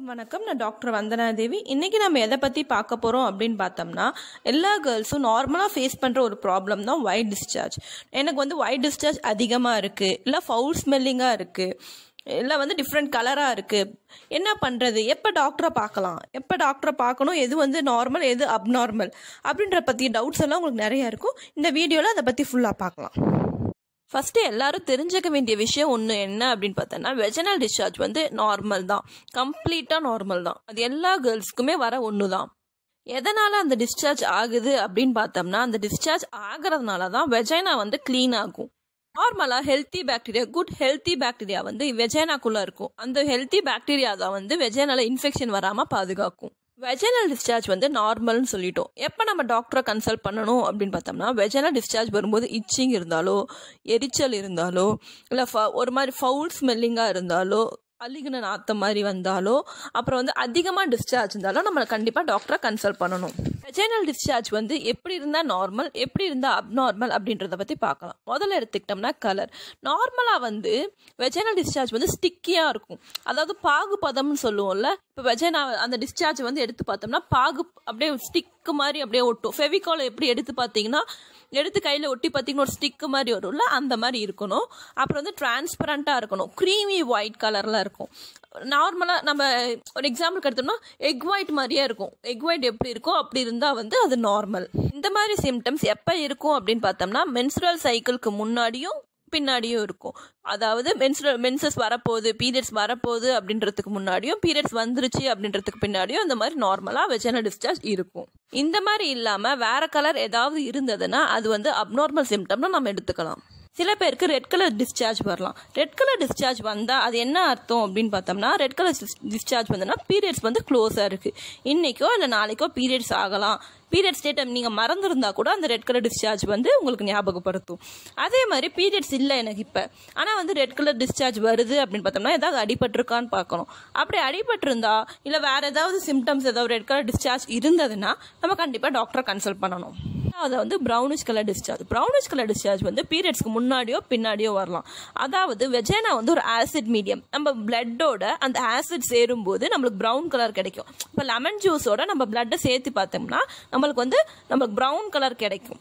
எல்லாருக்கும் வணக்கம் நான் டாக்டர் வந்தனா தேவி இன்னைக்கு நம்ம எதை பற்றி பார்க்க போகிறோம் அப்படின்னு பார்த்தோம்னா எல்லா கேர்ள்ஸும் நார்மலாக ஃபேஸ் பண்ணுற ஒரு ப்ராப்ளம் தான் ஒயிட் டிஸ்சார்ஜ் எனக்கு வந்து ஒயிட் டிஸ்சார்ஜ் அதிகமாக இருக்குது இல்லை ஃபவுல் ஸ்மெல்லிங்காக இருக்குது இல்லை வந்து டிஃப்ரெண்ட் கலராக இருக்குது என்ன பண்ணுறது எப்போ டாக்டரை பார்க்கலாம் எப்போ டாக்டரை பார்க்கணும் எது வந்து நார்மல் எது அப்நார்மல் அப்படின்ற பற்றி டவுட்ஸ் எல்லாம் உங்களுக்கு நிறையா இருக்கும் இந்த வீடியோவில் அதை பற்றி ஃபுல்லாக பார்க்கலாம் ஃபஸ்ட்டு எல்லாரும் தெரிஞ்சுக்க வேண்டிய விஷயம் ஒன்று என்ன அப்படின்னு பார்த்தோன்னா வெஜனல் டிஸ்சார்ஜ் வந்து நார்மல் தான் கம்ப்ளீட்டாக நார்மல் தான் அது எல்லா கேர்ள்ஸ்க்குமே வர ஒன்று தான் எதனால் அந்த டிஸ்சார்ஜ் ஆகுது அப்படின்னு பார்த்தோம்னா அந்த டிஸ்சார்ஜ் ஆகிறதுனால தான் வெஜைனா வந்து க்ளீன் ஆகும் நார்மலாக healthy bacteria good healthy bacteria வந்து வெஜைனாக்குள்ளே இருக்கும் அந்த ஹெல்த்தி பாக்டீரியா தான் வந்து வெஜைனால இன்ஃபெக்ஷன் வராமல் பாதுகாக்கும் வெஜனல் டிஸ்சார்ஜ் வந்து நார்மல்னு சொல்லிட்டோம் எப்போ நம்ம டாக்டரை கன்சல்ட் பண்ணணும் அப்படின்னு பார்த்தோம்னா வெஜனல் டிஸ்சார்ஜ் வரும்போது இச்சிங் இருந்தாலோ எரிச்சல் இருந்தாலோ இல்லை ஃப ஒரு மாதிரி ஃபவுல் ஸ்மெல்லிங்காக இருந்தாலோ அழுகின நாத்தம் மாதிரி வந்தாலோ அப்புறம் வந்து அதிகமாக டிஸ்சார்ஜ் இருந்தாலும் நம்ம கண்டிப்பாக டாக்டரை கன்சல்ட் பண்ணணும் வெஜைனல் டிஸ்சார்ஜ் வந்து எப்படி இருந்தால் நார்மல் எப்படி இருந்தால் அப்நார்மல் அப்படின்றத பற்றி பார்க்கலாம் முதல்ல எடுத்துக்கிட்டோம்னா கலர் நார்மலாக வந்து வெஜைனல் டிஸ்சார்ஜ் வந்து ஸ்டிக்கியாக இருக்கும் அதாவது பாகு பதம்னு சொல்லுவோம்ல இப்போ வெஜைனா அந்த டிஸ்சார்ஜ் வந்து எடுத்து பார்த்தோம்னா பாகு அப்படியே ஸ்டிக்கு மாதிரி அப்படியே ஒட்டும் ஃபெவிகாலை எப்படி எடுத்து பார்த்தீங்கன்னா எடுத்து கையில் ஒட்டி பார்த்தீங்கன்னா ஒரு ஸ்டிக்கு மாதிரி வரும்ல அந்த மாதிரி இருக்கணும் அப்புறம் வந்து டிரான்ஸ்பரண்ட்டாக இருக்கணும் க்ரீமி ஒயிட் கலரில் இருக்கும் நார்மலாக நம்ம ஒரு எக்ஸாம்பிளுக்கு எடுத்தோம்னா எக் ஒயிட் மாதிரியே இருக்கும் எக் ஒயிட் எப்படி இருக்கோ அப்படி இருந்தால் வந்து அது நார்மல் இந்த மாதிரி சிம்டம்ஸ் எப்போ இருக்கும் அப்படின்னு பார்த்தோம்னா மென்சுரல் சைக்கிளுக்கு முன்னாடியும் பின்னாடியும் இருக்கும் அதாவது மென்சுரல் மென்சஸ் வரப்போகுது பீரியட்ஸ் வரப்போகுது அப்படின்றதுக்கு முன்னாடியும் பீரியட்ஸ் வந்துருச்சு அப்படின்றதுக்கு பின்னாடியும் இந்த மாதிரி நார்மலாக வெஜனல் டிஸ்சார்ஜ் இருக்கும் இந்த மாதிரி இல்லாமல் வேற கலர் ஏதாவது இருந்ததுன்னா அது வந்து அப்நார்மல் சிம்டம்னு நம்ம எடுத்துக்கலாம் சில பேருக்கு ரெட் கலர் டிஸ்சார்ஜ் வரலாம் ரெட் கலர் டிஸ்சார்ஜ் வந்தால் அது என்ன அர்த்தம் அப்படின்னு பார்த்தோம்னா ரெட் கலர் டிஸ்சார்ஜ் வந்ததுன்னா பீரியட்ஸ் வந்து க்ளோஸாக இருக்குது இன்றைக்கோ இல்லை நாளைக்கோ பீரியட்ஸ் ஆகலாம் பீரியட்ஸ் டேட்டை நீங்கள் மறந்துருந்தா கூட அந்த ரெட் கலர் டிஸ்சார்ஜ் வந்து உங்களுக்கு ஞாபகப்படுத்தும் அதே மாதிரி பீரியட்ஸ் இல்லை எனக்கு இப்போ ஆனால் வந்து ரெட் கலர் டிஸ்சார்ஜ் வருது அப்படின்னு பார்த்தோம்னா ஏதாவது அடிபட்டிருக்கான்னு பார்க்கணும் அப்படி அடிபட்டிருந்தா இல்லை வேறு ஏதாவது சிம்டம்ஸ் ஏதாவது ரெட் கலர் டிஸ்சார்ஜ் இருந்ததுன்னா நம்ம கண்டிப்பாக டாக்டரை கன்சல்ட் பண்ணணும் அதை வந்து brownish colour discharge brownish colour discharge வந்து பீரியட்ஸ்க்கு முன்னாடியோ பின்னாடியோ வரலாம் அதாவது வெஜைனா வந்து ஒரு ஆசிட் மீடியம் நம்ம பிளட்டோட அந்த ஆசிட் சேரும்போது நம்மளுக்கு ப்ரௌன் கலர் கிடைக்கும் இப்போ லெமன் ஜூஸோட நம்ம பிளட்டை சேர்த்து பார்த்தோம்னா நம்மளுக்கு வந்து நம்மளுக்கு ப்ரௌன் கலர் கிடைக்கும்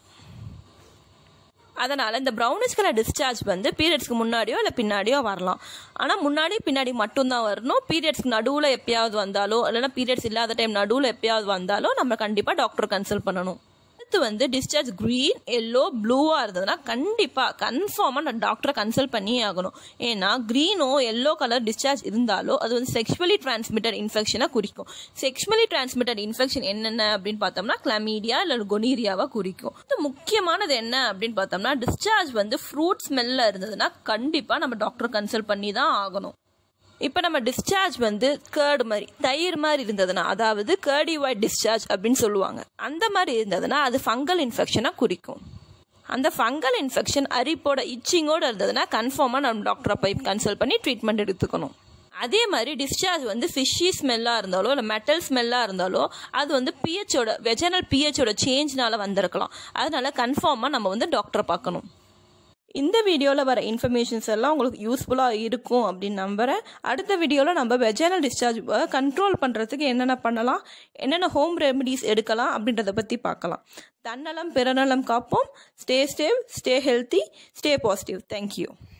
அதனால் இந்த ப்ரௌனிஷ் கலர் டிஸ்சார்ஜ் வந்து பீரியட்ஸ்க்கு முன்னாடியோ இல்லை பின்னாடியோ வரலாம் ஆனால் முன்னாடி பின்னாடி மட்டும்தான் வரணும் பீரியட்ஸ்க்கு நடுவில் எப்பயாவது வந்தாலோ இல்லைன்னா பீரியட்ஸ் இல்லாத டைம் நடுவில் எப்பயாவது வந்தாலோ நம்ம கண்டிப்பாக டாக்டர் கன்சல்ட் பண்ணணும் அடுத்து வந்து டிஸ்சார்ஜ் க்ரீன் எல்லோ ப்ளூவாக இருந்ததுன்னா கண்டிப்பாக கன்ஃபார்மாக நான் டாக்டரை கன்சல்ட் பண்ணியே ஆகணும் ஏன்னா க்ரீனோ எல்லோ கலர் டிஸ்சார்ஜ் இருந்தாலோ அது வந்து செக்ஷுவலி டிரான்ஸ்மிட்டட் இன்ஃபெக்ஷனை குறிக்கும் செக்ஷுவலி டிரான்ஸ்மிட்டட் இன்ஃபெக்ஷன் என்னென்ன அப்படின்னு பார்த்தோம்னா கிளமீடியா இல்லை கொனீரியாவை குறிக்கும் இது முக்கியமானது என்ன அப்படின்னு பார்த்தோம்னா டிஸ்சார்ஜ் வந்து ஃப்ரூட் ஸ்மெல்ல இருந்ததுன்னா கண்டிப்பாக நம்ம டாக்டர் கன்சல்ட் பண்ணி தான் ஆகணும் இப்போ நம்ம டிஸ்சார்ஜ் வந்து கேர்டு மாதிரி தயிர் மாதிரி இருந்ததுன்னா அதாவது கேர்டி ஒயிட் டிஸ்சார்ஜ் அப்படின்னு சொல்லுவாங்க அந்த மாதிரி இருந்ததுன்னா அது ஃபங்கல் இன்ஃபெக்ஷனாக குறிக்கும் அந்த ஃபங்கல் இன்ஃபெக்ஷன் அரிப்போட இச்சிங்கோடு இருந்ததுன்னா கன்ஃபார்மாக நம்ம டாக்டரை போய் கன்சல்ட் பண்ணி ட்ரீட்மெண்ட் எடுத்துக்கணும் அதே மாதிரி டிஸ்சார்ஜ் வந்து ஃபிஷ்ஷி ஸ்மெல்லாக இருந்தாலோ இல்லை மெட்டல் ஸ்மெல்லாக இருந்தாலோ அது வந்து பிஹெச்சோட வெஜனல் பிஹெச்சோட சேஞ்ச்னால வந்திருக்கலாம் அதனால கன்ஃபார்மாக நம்ம வந்து டாக்டரை பார்க்கணும் இந்த வீடியோவில் வர இன்ஃபர்மேஷன்ஸ் எல்லாம் உங்களுக்கு யூஸ்ஃபுல்லாக இருக்கும் அப்படின்னு நம்புகிறேன் அடுத்த வீடியோவில் நம்ம வெஜைனல் டிஸ்சார்ஜ் கண்ட்ரோல் பண்ணுறதுக்கு என்னென்ன பண்ணலாம் என்னென்ன ஹோம் ரெமெடிஸ் எடுக்கலாம் அப்படின்றத பற்றி பார்க்கலாம் தன்னலம் பிறநலம் காப்போம் stay stay stay healthy stay positive thank you